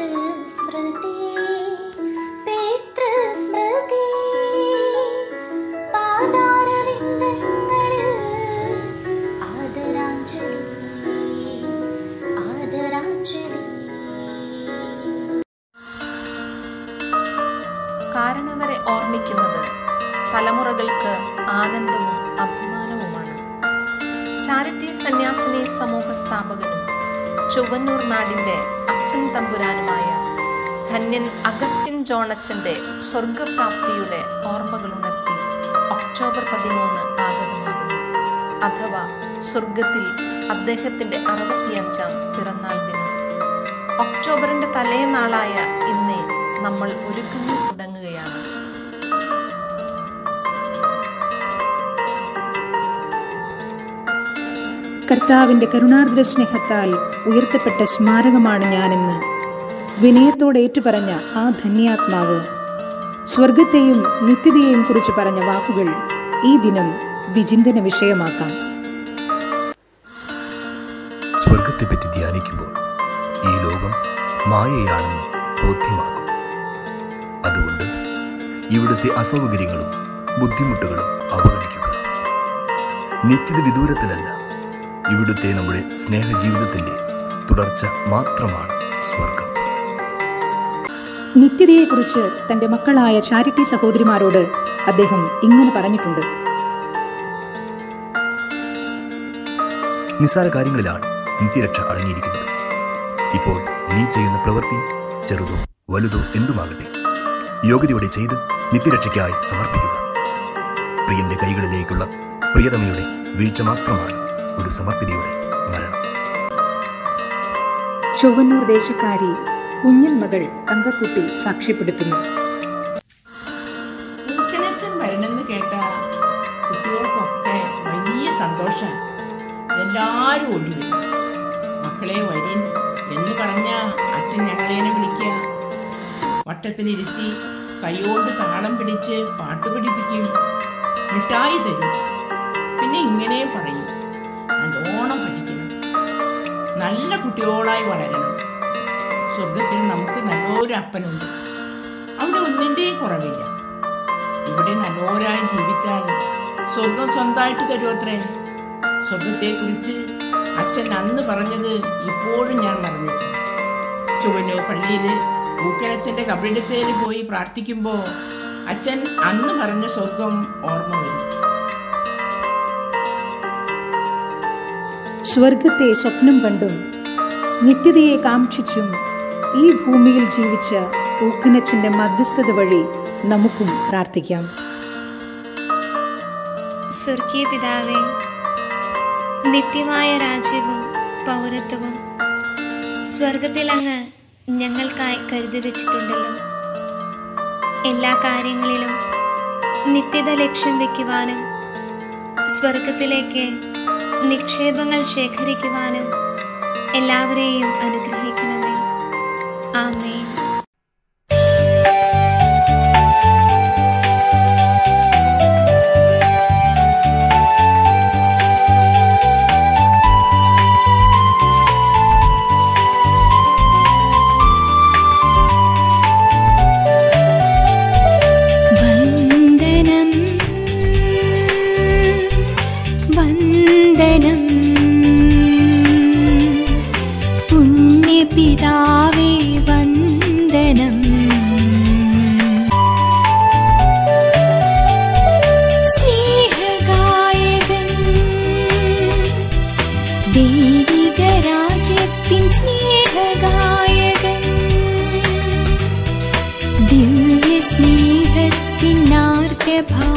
പിതൃസ്മൃതി പിതൃസ്മൃതി പാതാരവിന്ദങ്ങളിൽ ആദരാഞ്ജലി ആദരാഞ്ജലി കാരണവരെ ഓർമ്മിക്കുന്നത് തലമുറകൾക്ക് ആനന്ദവും അഭിമാനവുമാണ് ചാരിറ്റി സന്യാസിനി സമൂഹ സ്ഥാപകനും ചൊവ്വന്നൂർ നാടിന്റെ അച്ഛൻ തമ്പുരാനുമായ ധന്യൻ അഗസ്റ്റിൻ ജോണച്ചന്റെ സ്വർഗപ്രാപ്തിയുടെ ഓർമ്മകളുണർത്തി ഒക്ടോബർ പതിമൂന്ന് ആഗതമാകുന്നു അഥവാ സ്വർഗത്തിൽ അദ്ദേഹത്തിന്റെ അറുപത്തിയഞ്ചാം പിറന്നാൾ ദിനം ഒക്ടോബറിന്റെ തലേനാളായ ഇന്നേ നമ്മൾ ഒരുക്കങ്ങൾ തുടങ്ങുകയാണ് കർത്താവിന്റെ കരുണാർദ്ര സ്നേഹത്താൽ ഉയർത്തപ്പെട്ട സ്മാരകമാണ് ഞാനെന്ന് വിനയത്തോടെ ഏറ്റുപറഞ്ഞ ആ ധന്യാത്മാവ് സ്വർഗത്തെയും നിത്യതയെയും കുറിച്ച് പറഞ്ഞ വാക്കുകൾ ഈ ദിനം വിചിന്തന വിഷയമാക്കാം സ്വർഗത്തെപ്പറ്റി ധ്യാനിക്കുമ്പോൾ ഈ ലോകം മായയാണെന്ന് ബോധ്യമാകും അതുകൊണ്ട് ഇവിടുത്തെ അസൗകര്യങ്ങളും ബുദ്ധിമുട്ടുകളും അവഗണിക്കുക നിത്യത വിദൂരത്തിലല്ല ഇവിടുത്തെ നമ്മുടെ സ്നേഹജീവിതത്തിന്റെ തുടർച്ച മാത്രമാണ് സ്വർഗം നിത്യതയെക്കുറിച്ച് തന്റെ മക്കളായ ചാരിറ്റി സഹോദരിമാരോട് അദ്ദേഹം ഇങ്ങനെ പറഞ്ഞിട്ടുണ്ട് നിസ്സാര കാര്യങ്ങളിലാണ് നിത്യരക്ഷ അടങ്ങിയിരിക്കുന്നത് ഇപ്പോൾ നീ ചെയ്യുന്ന പ്രവൃത്തി ചെറുതോ വലുതോ എന്തുമാകട്ടെ യോഗ്യതയോടെ ചെയ്ത് നിത്യരക്ഷയ്ക്കായി സമർപ്പിക്കുക പ്രിയന്റെ കൈകളിലേക്കുള്ള പ്രിയതമയുടെ വീഴ്ച മാത്രമാണ് ഒരു സമർപ്പിതയുടെ മരണം ചൊവ്വന്നൂർ ദേശക്കാരി കുഞ്ഞൻ മകൾ തങ്കക്കുട്ടി സാക്ഷ്യപ്പെടുത്തുന്നു മൂക്കനച്ചൻ വരണമെന്ന് കേട്ട കുട്ടികൾക്കൊക്കെ വലിയ സന്തോഷം എല്ലാവരും ഓടി വരും മക്കളെ വരിൻ എന്ന് പറഞ്ഞ അച്ഛൻ ഞങ്ങളേനെ വിളിക്കുക വട്ടത്തിലിരുത്തി കൈകൊണ്ട് താളം പിടിച്ച് പാട്ട് പഠിപ്പിക്കും മിഠായി തരും പിന്നെ ഇങ്ങനെ പറയും നല്ലോണം പഠിക്കണം നല്ല കുട്ടികളായി വളരണം സ്വർഗത്തിൽ നമുക്ക് നല്ലൊരു അപ്പനുണ്ട് അവിടെ ഒന്നിൻ്റെയും കുറവില്ല ഇവിടെ നല്ലവരായി ജീവിച്ചാൽ സ്വർഗം സ്വന്തമായിട്ട് തരുമത്രേ സ്വർഗത്തെക്കുറിച്ച് അച്ഛൻ അന്ന് പറഞ്ഞത് ഇപ്പോഴും ഞാൻ മറന്നിട്ടില്ല ചുവന്നോ പള്ളിയിൽ ഊക്കനച്ഛൻ്റെ കബറിടത്തേൽ പോയി പ്രാർത്ഥിക്കുമ്പോൾ അച്ഛൻ അന്ന് പറഞ്ഞ സ്വർഗം ഓർമ്മ വരും സ്വർഗത്തെ സ്വപ്നം കണ്ടും നിത്യതയെ കാക്ഷിച്ചും ഈ ഭൂമിയിൽ ജീവിച്ച ഊക്കനച്ചന്റെ മധ്യസ്ഥത വഴി നമുക്കും പ്രാർത്ഥിക്കാം സ്വർഗീയ പിതാവേ നിത്യമായ രാജ്യവും പൗരത്വവും സ്വർഗത്തിൽ അങ്ങ് ഞങ്ങൾക്കായി കരുതി വെച്ചിട്ടുണ്ടല്ലോ എല്ലാ കാര്യങ്ങളിലും നിത്യത ലക്ഷ്യം വയ്ക്കുവാനും സ്വർഗത്തിലേക്ക് നിക്ഷേപങ്ങൾ ശേഖരിക്കുവാനും എല്ലാവരെയും അനുഗ്രഹിക്കണമേ ആമേൻ വന്ദനം വന്ദനം പുണ്യപിതാവേ വന്ദനം സ്നേഹഗായകൻ ദൈവികരാജ്യത്തിൻ സ്നേഹഗായകൻ ദിവ്യ സ്നേഹത്തിനാർദ്രഭാ